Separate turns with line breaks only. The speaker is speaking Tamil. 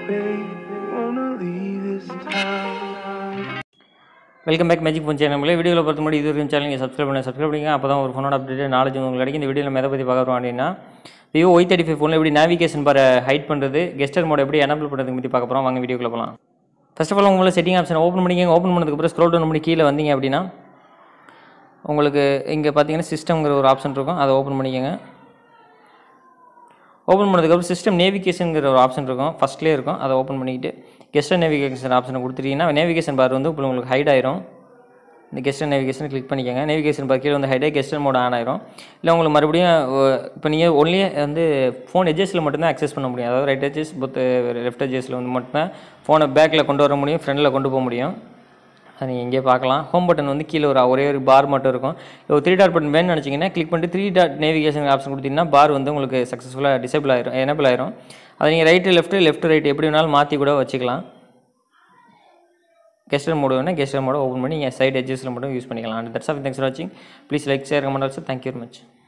babe, wanna leave this town.
Welcome back magic phone channel நம்மளே வீடியோவில் பொறுத்த முன்னாடி இது வரைக்கும் சேனல் நீங்கள் சப்ஸ்கிரைப் பண்ணி சப்ஸ்கிரைப் பண்ணிங்க அப்போ தான் ஒரு ஃபோனோட அப்டேட் நாலேஜ் உங்களுக்கு கிடைக்கும் இந்த வீடியோ நம்ம எதை பற்றி பார்க்குறோம் அப்படின்னா விவோ ஒய் தேர்ட்டி ஃபைவ் ஃபோனில் எப்படி நேவிகேஷன் பாரை ஹைட் பண்ணுறது கெஸ்டர் மோட் எப்படி எனபிள் பண்ணுறதுக்கு பற்றி பார்க்க போகிறோம் வாங்க வீடியோக்குள்ள போகலாம் ஃபர்ஸ்ட் ஆஃப் ஆல் உங்களை செட்டிங் ஆப்ஷன் ஓப்பன் பண்ணிக்கங்க ஓப்பன் பண்ணதுக்கப்புறம் ஸ்க்ரோல் டவுன் பண்ணி கீழே வந்தீங்க அப்படின்னா உங்களுக்கு இங்கே பார்த்தீங்கன்னா சிஸ்டம்ங்கிற ஒரு ஆப்ஷன் இருக்கும் அதை ஓப்பன் பண்ணிக்கோங்க ஓப்பன் பண்ணதுக்கப்புறம் சிஸ்டம் நேவிகேஷனுங்கிற ஒரு ஆப்ஷன் இருக்கும் ஃபஸ்ட்லேயே இருக்கும் அதை ஓப்பன் பண்ணிக்கிட்டு கெஸ்ட் நேவிகேஷன் ஆப்ஷனை கொடுத்துட்டீங்கன்னா நேவிகேஷன் பார் வந்து இப்போ உங்களுக்கு ஹைட் ஆயிரும் இந்த கெஸ்ட் நேவிகேஷன் கிளிக் பண்ணிக்கோங்க நேவிகேஷன் பார் கீழே வந்து ஹைட் ஆகி கெஸ்ட் மோட் ஆன் ஆயிரும் இல்லை உங்களுக்கு மறுபடியும் இப்போ நீங்கள் ஒன்லியே வந்து ஃபோன் எஜஸில் மட்டும்தான் அக்சஸ் பண்ண முடியும் அதாவது ரைட் எஜஸ் பொத் லெஃப்ட் எஜஸில் வந்து மட்டும்தான் ஃபோனை பேக்கில் கொண்டு வர முடியும் ஃப்ரண்டில் கொண்டு போக முடியும் அது நீங்கள் இங்கே பார்க்கலாம் ஹோம் பட்டன் வந்து கீழே ஒரு ஒரே ஒரு பார் மட்டும் இருக்கும் இப்போ த்ரீ டாட் பட்டன் வேணும்னு நினச்சிங்கன்னா கிளிக் பண்ணிட்டு த்ரீ டாட் நேவிகேஷன் ஆப்ஷன் கொடுத்தீங்கன்னா பார் வந்து உங்களுக்கு சக்ஸஸ்ஃபுல்லாக டிசேபிள் ஆயிரும் எனபிள் ஆயிரும் அதை நீங்கள் ரைட்டு லெஃப்ட்டு லெஃப்ட் ரைட் எப்படி வேணாலும் மாற்றி கூட வச்சுக்கலாம் கெஸ்டர் மோடு வேணால் கெஸ்டர் மோட ஓப்பன் பண்ணி நீங்கள் சைட் எஜஸில் மட்டும் யூஸ் பண்ணிக்கலாம் and that's off thanks for வாட்சிங் please like share comment also thank you very much